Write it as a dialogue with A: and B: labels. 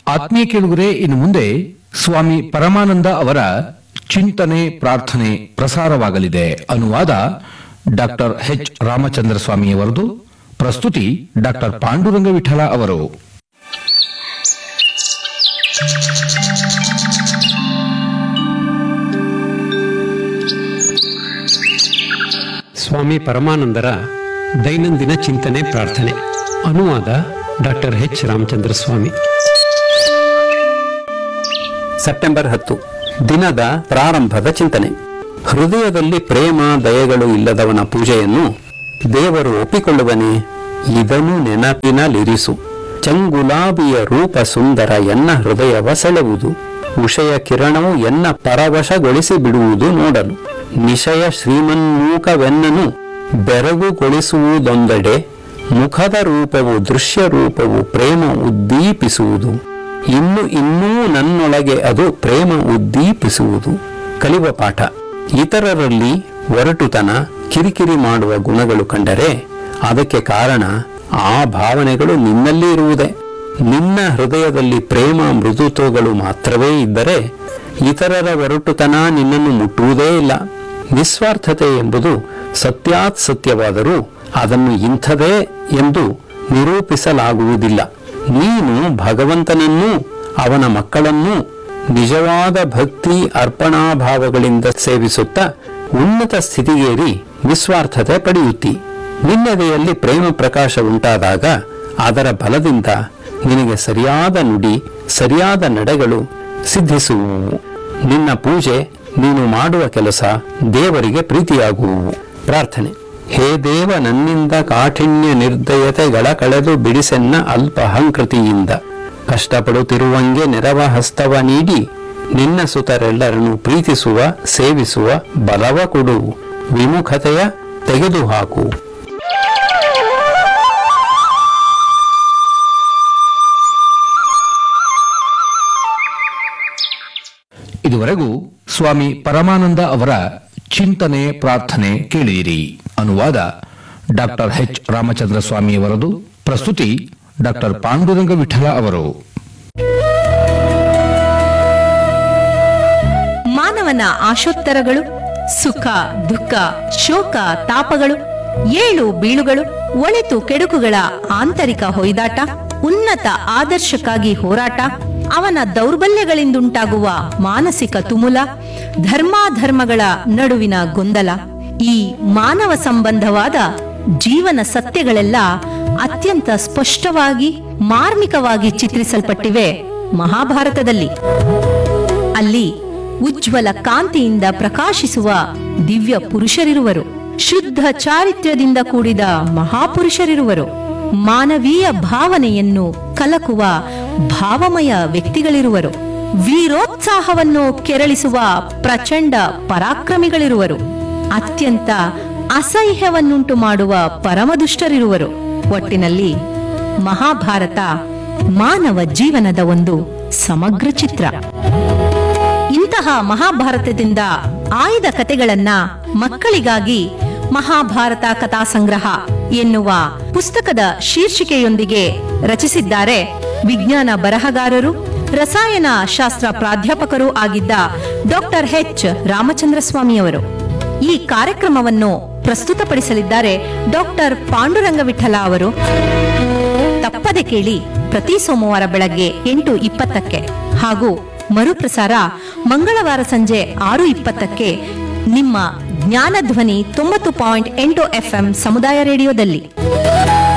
A: ಆತ್ಮೀಯ ಕೇಳುಗರೆ ಇನ್ನು ಮುಂದೆ ಸ್ವಾಮಿ ಪರಮಾನಂದ ಅವರ ಚಿಂತನೆ ಪ್ರಾರ್ಥನೆ ಪ್ರಸಾರವಾಗಲಿದೆ ಅನುವಾದ ಡಾಕ್ಟರ್ ಎಚ್ ರಾಮಚಂದ್ರ ಸ್ವಾಮಿಯವರದು ಪ್ರಸ್ತುತಿ ಡಾಕ್ಟರ್ ಪಾಂಡುರಂಗ ವಿಠಲ ಅವರು
B: ಸ್ವಾಮಿ ಪರಮಾನಂದರ ದೈನಂದಿನ ಚಿಂತನೆ ಪ್ರಾರ್ಥನೆ ಅನುವಾದ doctor H Ramachandra Swamy
C: September ಹತ್ತು ದಿನದ ಪ್ರಾರಂಭದ ಚಿಂತನೆ ಹೃದಯದಲ್ಲಿ ಪ್ರೇಮ ದಯೆಗಳು ಇಲ್ಲದವನ ಪೂಜೆಯನ್ನು ದೇವರು ಒಪ್ಪಿಕೊಳ್ಳುವನೇ ಇದನ್ನು ನೆನಪಿನಲ್ಲಿರಿಸು ಚಂಗುಲಾಬಿಯ ರೂಪ ಸುಂದರ ಎನ್ನ ಹೃದಯವ ಸೆಳೆವುದು ಉಷಯ ಕಿರಣವು ಎನ್ನ ಪರವಶಗೊಳಿಸಿ ಬಿಡುವುದು ನೋಡಲು ನಿಶಯ ಶ್ರೀಮನ್ಮೂಕವೆನ್ನನು ಬೆರಗುಗೊಳಿಸುವುದೊಂದೆಡೆ ಮುಖದ ರೂಪವು ದೃಶ್ಯ ರೂಪವು ಪ್ರೇಮ ಉದ್ದೀಪಿಸುವುದು ಇನ್ನು ಇನ್ನೂ ನನ್ನೊಳಗೆ ಅದು ಪ್ರೇಮ ಉದ್ದೀಪಿಸುವುದು ಕಲಿವ ಪಾಠ ಇತರರಲ್ಲಿ ಒರಟುತನ ಕಿರಿಕಿರಿ ಮಾಡುವ ಗುಣಗಳು ಕಂಡರೆ ಅದಕ್ಕೆ ಕಾರಣ ಆ ಭಾವನೆಗಳು ನಿನ್ನಲ್ಲಿ ಇರುವುದೇ ನಿನ್ನ ಹೃದಯದಲ್ಲಿ ಪ್ರೇಮ ಮೃದುತ್ವಗಳು ಮಾತ್ರವೇ ಇದ್ದರೆ ಇತರರ ಒರಟುತನ ನಿನ್ನನ್ನು ಮುಟ್ಟುವುದೇ ಇಲ್ಲ ನಿಸ್ವಾರ್ಥತೆ ಎಂಬುದು ಸತ್ಯಾತ್ ಸತ್ಯವಾದರೂ ಅದನ್ನು ಇಂಥದೇ ಎಂದು ನಿರೂಪಿಸಲಾಗುವುದಿಲ್ಲ ನೀನು ಭಗವಂತನನ್ನೂ ಅವನ ಮಕ್ಕಳನ್ನೂ ನಿಜವಾದ ಭಕ್ತಿ ಅರ್ಪಣಾಭಾವಗಳಿಂದ ಸೇವಿಸುತ್ತಾ ಉನ್ನತ ಸ್ಥಿತಿಗೇರಿ ನಿಸ್ವಾರ್ಥತೆ ಪಡೆಯುತ್ತಿ ನಿನ್ನೆದೆಯಲ್ಲಿ ಪ್ರೇಮ ಪ್ರಕಾಶ ಉಂಟಾದಾಗ ಅದರ ಬಲದಿಂದ ನಿನಗೆ ಸರಿಯಾದ ನುಡಿ ಸರಿಯಾದ ನಡೆಗಳು ಸಿದ್ಧಿಸುವುವು ನಿನ್ನ ಪೂಜೆ ನೀನು ಮಾಡುವ ಕೆಲಸ ದೇವರಿಗೆ ಪ್ರೀತಿಯಾಗುವುವು ಪ್ರಾರ್ಥನೆ ಹೇ ದೇವ ನನ್ನಿಂದ ಕಾಠಿಣ್ಯ ನಿರ್ದಯತೆಗಳ ಕಳೆದು ಬಿಡಿಸೆನ್ನ ಅಲ್ಪ ಅಹಂಕೃತಿಯಿಂದ ಕಷ್ಟಪಡುತ್ತಿರುವಂಗೆ ನೆರವ ಹಸ್ತವ ನೀಡಿ ನಿನ್ನ ಸುತರೆಲ್ಲರನ್ನು ಪ್ರೀತಿಸುವ ಸೇವಿಸುವ ಬಲವ ಕೊಡು ವಿಮುಖತೆಯ ತೆಗೆದುಹಾಕು
A: ಇದುವರೆಗೂ ಸ್ವಾಮಿ ಪರಮಾನಂದ ಅವರ ಚಿಂತನೆ ಪ್ರಾರ್ಥನೆ ಕೇಳಿದಿರಿ ಅನುವಾದ ಡಾಕ್ಟರ್ ಎಚ್ ರಾಮಚಂದ್ರ ಸ್ವಾಮಿಯವರದು ಪ್ರಸ್ತುತಿ ಡಾಕ್ಟರ್ ಪಾಂಡುರಂಗ ವಿಠಲ ಅವರು
D: ಮಾನವನ ಆಶೋತ್ತರಗಳು ಸುಖ ದುಃಖ ಶೋಕ ತಾಪಗಳು ಏಳು ಬೀಳುಗಳು ಒಳಿತು ಕೆಡುಕುಗಳ ಆಂತರಿಕ ಹೊಯ್ದಾಟ ಉನ್ನತ ಆದರ್ಶಕ್ಕಾಗಿ ಹೋರಾಟ ಅವನ ದೌರ್ಬಲ್ಯಗಳಿಂದುಂಟಾಗುವ ಮಾನಸಿಕ ತುಮುಲ ಧರ್ಮಾಧರ್ಮಗಳ ನಡುವಿನ ಗೊಂದಲ ಈ ಮಾನವ ಸಂಬಂಧವಾದ ಜೀವನ ಸತ್ಯಗಳೆಲ್ಲ ಅತ್ಯಂತ ಸ್ಪಷ್ಟವಾಗಿ ಮಾರ್ಮಿಕವಾಗಿ ಚಿತ್ರಿಸಲ್ಪಟ್ಟಿವೆ ಮಹಾಭಾರತದಲ್ಲಿ ಅಲ್ಲಿ ಉಜ್ವಲ ಕಾಂತಿಯಿಂದ ಪ್ರಕಾಶಿಸುವ ದಿವ್ಯ ಪುರುಷರಿರುವರು ಶುದ್ಧ ಚಾರಿತ್ರ್ಯದಿಂದ ಕೂಡಿದ ಮಹಾಪುರುಷರಿರುವರು ಮಾನವೀಯ ಭಾವನೆಯನ್ನು ಕಲಕುವ ಭಾವಮಯ ವ್ಯಕ್ತಿಗಳಿರುವರು ವೀರೋತ್ಸಾಹವನ್ನು ಕೆರಳಿಸುವ ಪ್ರಚಂಡ ಪರಾಕ್ರಮಿಗಳಿರುವರು ಅತ್ಯಂತ ಅಸಹ್ಯವನ್ನುಂಟು ಮಾಡುವ ಪರಮದುಷ್ಟರಿರುವರು ಒಟ್ಟಿನಲ್ಲಿ ಮಹಾಭಾರತ ಮಾನವ ಜೀವನದ ಒಂದು ಸಮಗ್ರ ಚಿತ್ರ ಇಂತಹ ಮಹಾಭಾರತದಿಂದ ಆಯ್ದ ಕತೆಗಳನ್ನ ಮಕ್ಕಳಿಗಾಗಿ ಮಹಾಭಾರತ ಕಥಾ ಸಂಗ್ರಹ ಎನ್ನುವ ಪುಸ್ತಕದ ಶೀರ್ಷಿಕೆಯೊಂದಿಗೆ ರಚಿಸಿದ್ದಾರೆ ವಿಜ್ಞಾನ ಬರಹಗಾರರು ರಸಾಯನ ಶಾಸ್ತ್ರ ಪ್ರಾಧ್ಯಾಪಕರೂ ಆಗಿದ್ದ ಡಾಕ್ಟರ್ ಎಚ್ ರಾಮಚಂದ್ರ ಸ್ವಾಮಿಯವರು ಈ ಕಾರ್ಯಕ್ರಮವನ್ನು ಪ್ರಸ್ತುತಪಡಿಸಲಿದ್ದಾರೆ ಡಾಕ್ಟರ್ ಪಾಂಡುರಂಗ ವಿಠಲ ಅವರು ತಪ್ಪದೆ ಕೇಳಿ ಪ್ರತಿ ಸೋಮವಾರ ಬೆಳಗ್ಗೆ ಎಂಟು ಇಪ್ಪತ್ತಕ್ಕೆ ಹಾಗೂ ಮರುಪ್ರಸಾರ ಮಂಗಳವಾರ ಸಂಜೆ ಆರು ಇಪ್ಪತ್ತಕ್ಕೆ ನಿಮ್ಮ ಜ್ಞಾನಧ್ವನಿ ತೊಂಬತ್ತು ಪಾಯಿಂಟ್ ಎಂಟು ಎಫ್ಎಂ ಸಮುದಾಯ ರೇಡಿಯೋದಲ್ಲಿ